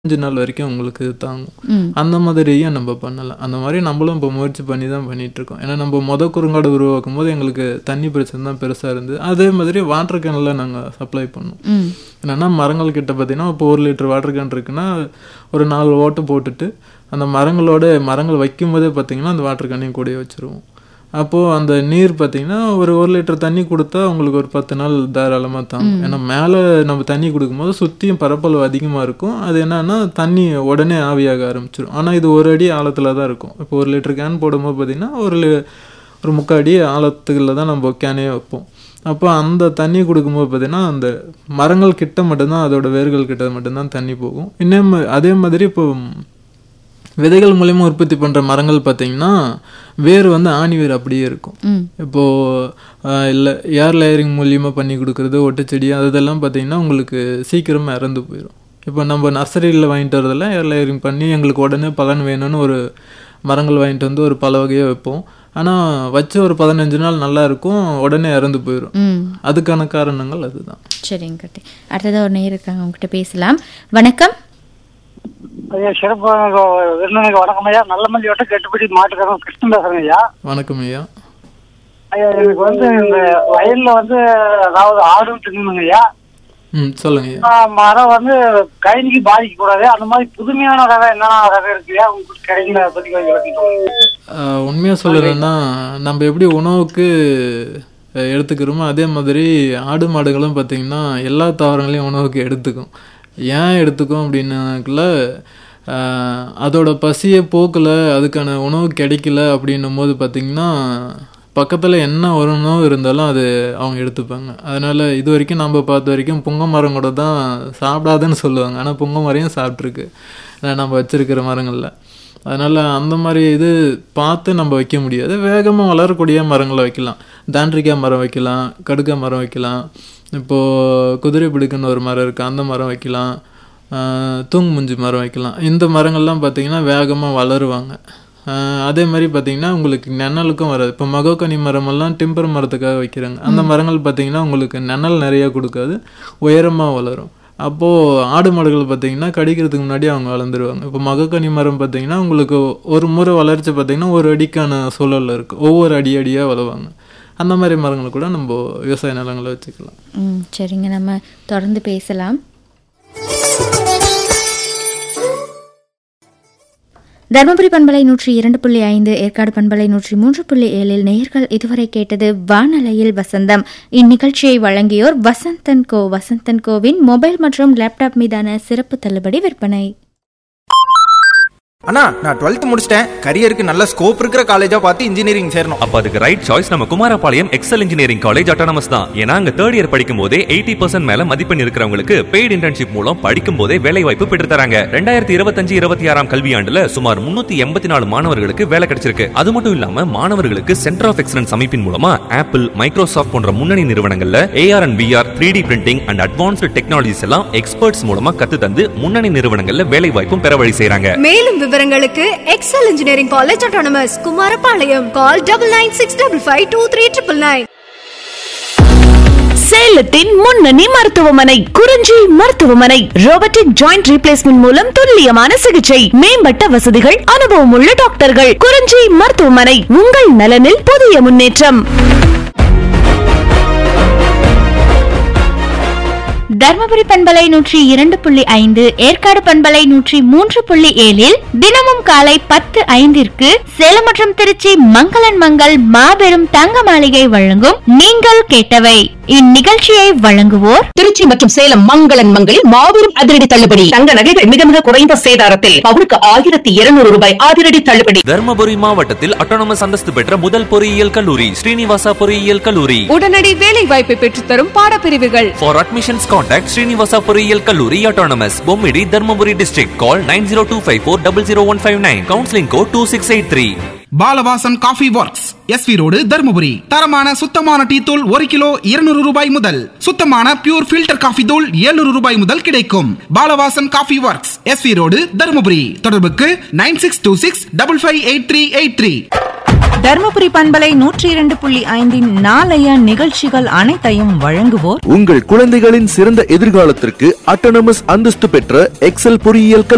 அஞ்சு நாள் வரைக்கும் உங்களுக்கு தாங்கும் ம் அந்த மாதிரியும் நம்ம பண்ணலாம் அந்த மாதிரி நம்மளும் இப்போ முயற்சி பண்ணி தான் பண்ணிட்டு இருக்கோம் ஏன்னா நம்ம மொத குறுங்காடு உருவாக்கும் போது எங்களுக்கு தண்ணி பிரச்சனை தான் பெருசாக இருந்தது அதே மாதிரி வாட்டர் கேனில் நாங்கள் சப்ளை பண்ணோம் ம் என்னன்னா மரங்கள் கிட்ட பார்த்தீங்கன்னா இப்போ ஒரு லிட்டர் வாட்டர் கேன் இருக்குன்னா ஒரு நாலு ஓட்டு போட்டுட்டு அந்த மரங்களோட மரங்கள் வைக்கும் போதே பார்த்தீங்கன்னா அந்த வாட்டர் கேனையும் கூடயே வச்சுருவோம் அப்போது அந்த நீர் பார்த்தீங்கன்னா ஒரு ஒரு லிட்டர் தண்ணி கொடுத்தா உங்களுக்கு ஒரு பத்து நாள் தாராளமாக தாங்கும் ஏன்னா மேலே நம்ம தண்ணி கொடுக்கும்போது சுற்றியும் பரப்பளவு அதிகமாக இருக்கும் அது என்னன்னா தண்ணி உடனே ஆவியாக ஆரம்பிச்சிடும் ஆனால் இது ஒரு அடி ஆழத்தில் தான் இருக்கும் இப்போ ஒரு லிட்டர் கேன் போடும்போது பார்த்தீங்கன்னா ஒரு லி- ஒரு முக்கால் அடி ஆழத்துக்குள்ள தான் நம்ம கேனே வைப்போம் அப்போ அந்த தண்ணி கொடுக்கும்போது பார்த்தீங்கன்னா அந்த மரங்கள் கிட்ட மட்டும்தான் அதோட வேர்கள் கிட்ட மட்டும்தான் தண்ணி போகும் இன்னும் அதே மாதிரி இப்போ விதைகள் மூலயமா உற்பத்தி பண்ணுற மரங்கள் பார்த்தீங்கன்னா வேர் வந்து ஆணி வேர் அப்படியே இருக்கும் ம் இப்போது இல்லை ஏர் லேயரிங் மூலியமாக பண்ணி கொடுக்குறது ஒட்டுச்செடி அதெல்லாம் பார்த்தீங்கன்னா உங்களுக்கு சீக்கிரமாக இறந்து போயிடும் இப்போ நம்ம நர்சரியில் வாங்கிட்டு வரதெல்லாம் ஏர் லேயரிங் பண்ணி எங்களுக்கு உடனே பலன் வேணும்னு ஒரு மரங்கள் வாங்கிட்டு வந்து ஒரு பல வகையாக வைப்போம் ஆனால் வச்சு ஒரு பதினஞ்சு நாள் நல்லா இருக்கும் உடனே இறந்து போயிடும் ம் அதுக்கான காரணங்கள் அதுதான் சரிங்க கட்டி அடுத்ததாக ஒரு நேர் இருக்காங்க உங்ககிட்ட பேசலாம் வணக்கம் ஐயா சிறப்பு விருந்தினருக்கு வணக்கம் ஐயா நல்ல மல்லி வட்டம் கெட்டுப்படி மாட்டுக்காரன் கிருஷ்ணன் பேசுறேங்க ஐயா வணக்கம் ஐயா ஐயா எனக்கு வந்து இந்த வயல்ல வந்து அதாவது ஆடும் தின்னுங்க ஐயா ம் சொல்லுங்க ஐயா ஆ, மரம் வந்து கைனிக்கு பாதிக்க கூடாது அந்த மாதிரி புதுமையான ரகம் என்னென்ன ரகம் இருக்குயா உங்களுக்கு கிடைக்கல அதை பத்தி கொஞ்சம் விளக்கி சொல்லுங்க. உண்மையாக சொல்லணும்னா நம்ம எப்படி உணவுக்கு அஹ், எடுத்துக்கிறோமோ அதே மாதிரி ஆடு மாடுகளும் பார்த்திங்கன்னா எல்லா தாவரங்களையும் உணவுக்கு எடுத்துக்கும் ஏன் எடுத்துக்கும் அப்படின்னாக்குள்ள அஹ், அதோட பசியை போக்கல அதுக்கான உணவு கிடைக்கல அப்படின்னும் போது பார்த்திங்கன்னா பக்கத்தில் என்ன ஒரு உணவு இருந்தாலும் அது அவங்க எடுத்துப்பாங்க அதனால் இது வரைக்கும் நம்ம பார்த்த வரைக்கும் புங்க மரம் கூட தான் சாப்பிடாதுன்னு சொல்லுவாங்க ஆனால் புங்க மரையும் சாப்பிட்ருக்கு அஹ் நம்ம வச்சிருக்கிற மரங்களில் அதனால் அந்த மாதிரி இது பார்த்து நம்ம வைக்க முடியாது வேகமாக வளரக்கூடிய மரங்களை வைக்கலாம் தாண்டிக்காய் மரம் வைக்கலாம் கடுக்காய் மரம் வைக்கலாம் இப்போது குதிரை பிடுக்குன்னு ஒரு மரம் இருக்குது அந்த மரம் வைக்கலாம் ஆஹ் தூங்கு முஞ்சி மரம் வைக்கலாம் இந்த மரங்கள்லாம் பார்த்தீங்கன்னா வேகமாக வளருவாங்க ஆஹ் அதே மாதிரி பார்த்தீங்கன்னா உங்களுக்கு நிழலுக்கும் வராது இப்போ மகோக்கனி மரமெல்லாம் டிம்பர் மரத்துக்காக வைக்கிறாங்க அந்த மரங்கள் பார்த்தீங்கன்னா உங்களுக்கு நிழல் நிறையா கொடுக்காது உயரமாக வளரும் அப்போது ஆடு மாடுகள் பார்த்தீங்கன்னா கடிக்கிறதுக்கு முன்னாடி அவங்க வளர்ந்துருவாங்க இப்போ மகக்கனி மரம் பார்த்தீங்கன்னா உங்களுக்கு ஒரு முறை வளர்ச்சி பார்த்தீங்கன்னா ஒரு அடிக்கான சூழல்ல இருக்குது ஒவ்வொரு அடி அடியாக வளருவாங்க அந்த மாதிரி மரங்களை கூட நம்ம விவசாய நிலங்களை வச்சுக்கலாம் ம் சரிங்க நம்ம தொடர்ந்து பேசலாம் தருமபுரி பண்பலை நூற்றி இரண்டு புள்ளி ஐந்து ஏற்காடு பண்பலை நூற்றி மூன்று புள்ளி ஏழில் நேயர்கள் இதுவரை கேட்டது வானலையில் வசந்தம் இந்நிகழ்ச்சியை வழங்கியோர் வசந்தன் கோ வசந்தன் கோவின் மொபைல் மற்றும் லேப்டாப் மீதான சிறப்பு தள்ளுபடி விற்பனை அண்ணா நான் டுவெல்த் முடிச்சிட்டேன் கரியருக்கு நல்ல ஸ்கோப் இருக்கிற காலேஜா பார்த்து இன்ஜினியரிங் சேரணும் அப்ப அதுக்கு ரைட் சாய்ஸ் நம்ம Kumarapalayam Excel engineering college autonomous தான் ஏன்னா அங்க தேர்ட் இயர் படிக்கும் போதே எயிட்டி பர்சன்ட் மேல மதிப்பெண் இருக்கிறவங்களுக்கு பெய்டு இன்டர்ன்ஷிப் மூலம் படிக்கும் போதே வேலை வாய்ப்பு பெற்று தராங்க ரெண்டாயிரத்தி இருபத்தஞ்சு இருபத்தி ஆறாம் கல்வியாண்டுல சுமார் முன்னூத்தி எண்பத்தி நாலு மாணவர்களுக்கு வேலை கிடைச்சிருக்கு அது மட்டும் இல்லாம மாணவர்களுக்கு சென்டர் ஆஃப் எக்ஸலன்ஸ் அமைப்பின் மூலமா ஆப்பிள் மைக்ரோசாஃப்ட் போன்ற முன்னணி நிறுவனங்கள்ல AR and VR three D printing and advanced technologies எல்லாம் எக்ஸ்பர்ட்ஸ் மூலமா கத்து தந்து முன்னணி நிறுவனங்கள்ல வேலை வாய்ப்பும் பெற வழி செய்றாங்க மேலும் விவரங்களுக்கு Excel engineering college autonomous Kumarapalayam call double nine six double five two three triple nine சேலத்தின் முன்னணி மருத்துவமனை குறிஞ்சி மருத்துவமனை ரோபோட்டிக் ஜாயிண்ட் ரீப்ளேஸ்மெண்ட் மூலம் துல்லியமான சிகிச்சை மேம்பட்ட வசதிகள் அனுபவம் உள்ள டாக்டர்கள் குறிஞ்சி மருத்துவமனை உங்கள் நலனில் புதிய முன்னேற்றம் தர்மபுரி பண்பலை நூற்றி இரண்டு புள்ளி ஐந்து ஏற்காடு பண்பலை நூற்றி மூன்று புள்ளி ஏழில் தினமும் காலை பத்து ஐந்திற்கு சேலம் மற்றும் திருச்சி மங்களன் மங்கள் மாபெரும் தங்க மாளிகை வழங்கும் நீங்கள் கேட்டவை இந்நிகழ்ச்சியை வழங்குவோர் திருச்சி மற்றும் சேலம் மங்களன் மங்களில் மாபெரும் அதிரடி தள்ளுபடி தங்க நகைகள் மிக மிக குறைந்த சேதாரத்தில் பவுனுக்கு ஆயிரத்தி இருநூறு ரூபாய் அதிரடி தள்ளுபடி தர்மபுரி மாவட்டத்தில் அட்டானமஸ் அந்தஸ்து பெற்ற முதல் பொறியியல் கல்லூரி ஸ்ரீனிவாசா பொறியியல் கல்லூரி உடனடி வேலை வாய்ப்பை பெற்றுத்தரும் பாடப்பிரிவுகள் For admissions, contact Srinivasa பொறியியல் கல்லூரி autonomous Bommidi Dharmapuri district. Call 9025400159. Counseling code 2683. Balavasan coffee works SV road Dharmapuri தரமான சுத்தமான டீ தூள் ஒரு கிலோ இருநூறு ரூபாய் முதல் சுத்தமான பியூர் ஃபில்டர் காஃபி தூள் 700 ரூபாய் முதல் கிடைக்கும் Balavasan coffee works SV road Dharmapuri தொடர்புக்கு nine six two six double five eight three eight three Dharmapuri பண்பலை நூற்றி இரண்டு புள்ளி ஐந்தின் நாளைய நிகழ்ச்சிகள் அனைத்தையும் வழங்குவோர் உங்கள் குழந்தைகளின் சிறந்த எதிர்காலத்திற்கு அட்டானமஸ் அந்தஸ்து பெற்ற எக்ஸல் பொறியியல் கல்லூரி